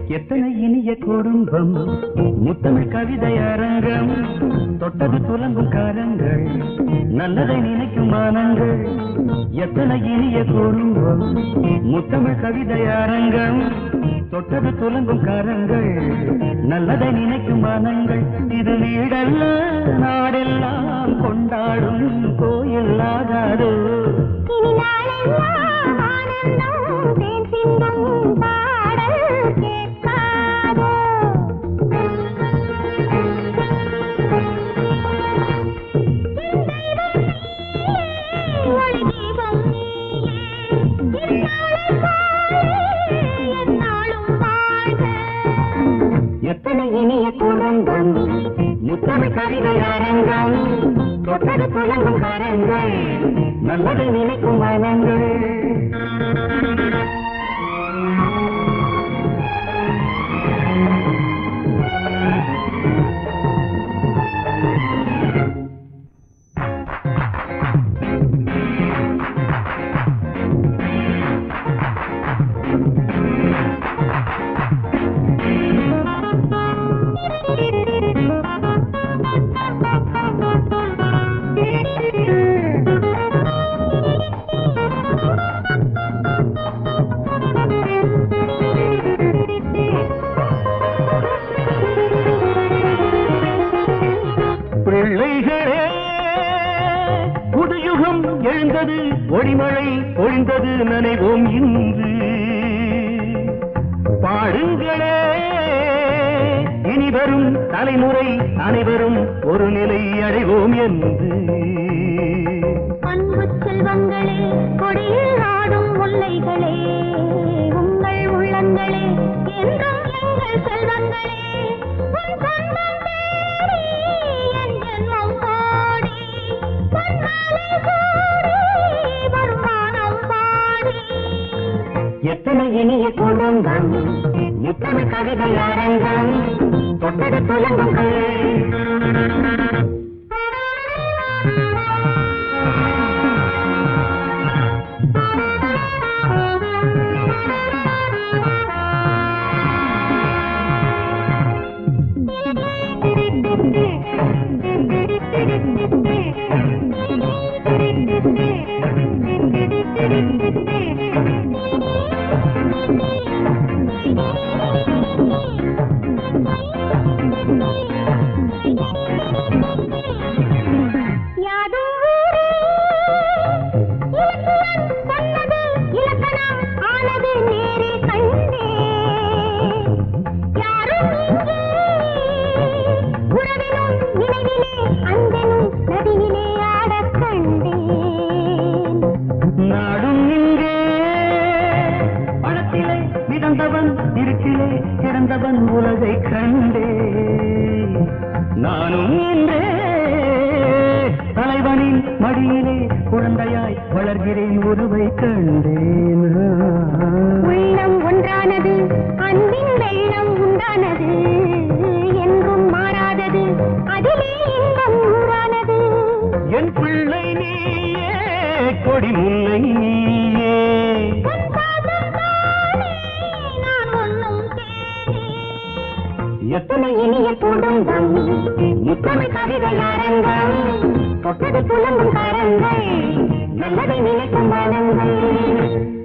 எத்தனை இனிய குடும்பம் முத்தமிழ் கவிதை அரங்கம் தொட்டது துலங்கும் காலங்கள் நல்லதை நினைக்கும் மானங்கள் எத்தனை இனிய குடும்பம் முத்தமிழ் கவிதை அரங்கம் தொட்டது துலங்கும் காலங்கள் நல்லதை நினைக்கும் மானங்கள் இது வீடல்ல நாடெல்லாம் கொண்டாடும் கோயில் ஆகாதோ இனி நாளெல்லாம் ஆனந்தம் தேன் சிந்தும் பாடல் கேட்காதோ ஒளி தீபம் நீயே இந்நாளைப் போலே எந்நாளும் வாழ்க எத்தனை இனிய குடும்பம் முத்தமிழ் கவிதை அரங்கம் தொட்டது துலங்கும் கரங்கள் நல்லதை நினைக்கும் மனங்கள் பிள்ளைகளே புதுயுகம் எழுந்தது ஒளிமழை பொழிந்தது நனைவோம் இன்று பாடுங்களே இனி வரும் தலைமுறை அனைவரும் ஒரு நிலை அடைவோம் என்று அன்பு செல்வங்களே கொடியில் ஆடும் முல்லைகளே உங்கள் உள்ளங்களே என்றும் எங்கள் செல்வங்களே உன் சொந்தம் தேடி என் ஜென்மம் கோடி பொன்மாலை சூடி வருமானம் பாடி எத்தனை இனிய குடும்பம் முத்தமிழ் கவிதை அரங்கம் தொட்டது துலங்கும் யாதும் ஊரே இலக்கியம் சொன்னது இலக்கணம் ஆனது நேரே கண்டே யாரும் இங்கே உறவினும் நினைவிலே அன்பெனும் நதியிலே ஆடக் கண்டேன் நாடும் இங்கே பணத்திலே மிதந்தவன் இருக்கிலே கிடந்தவன் உலகை கண்டே நானும் இன்றே தலைவனின் மடியிலே குழந்தையாய் வளர்கிறேன் உருவை கண்டேன் உள்ளம் ஒன்றானது அன்பின் வெள்ளம் உண்டானது என்றும் மாறாதது அதிலே இன்பம் ஊறானது என் பிள்ளை நீயே கொடி முல்லை நீயே உன் பாதம் தானே நான் உண்ணும் தேனே எத்தனை இனிய குடும்பம் முத்தமிழ் கவிதை அரங்கம் தொட்டது புலம்பும் கரங்கள் நல்லதை நினைக்கும் மனங்கள்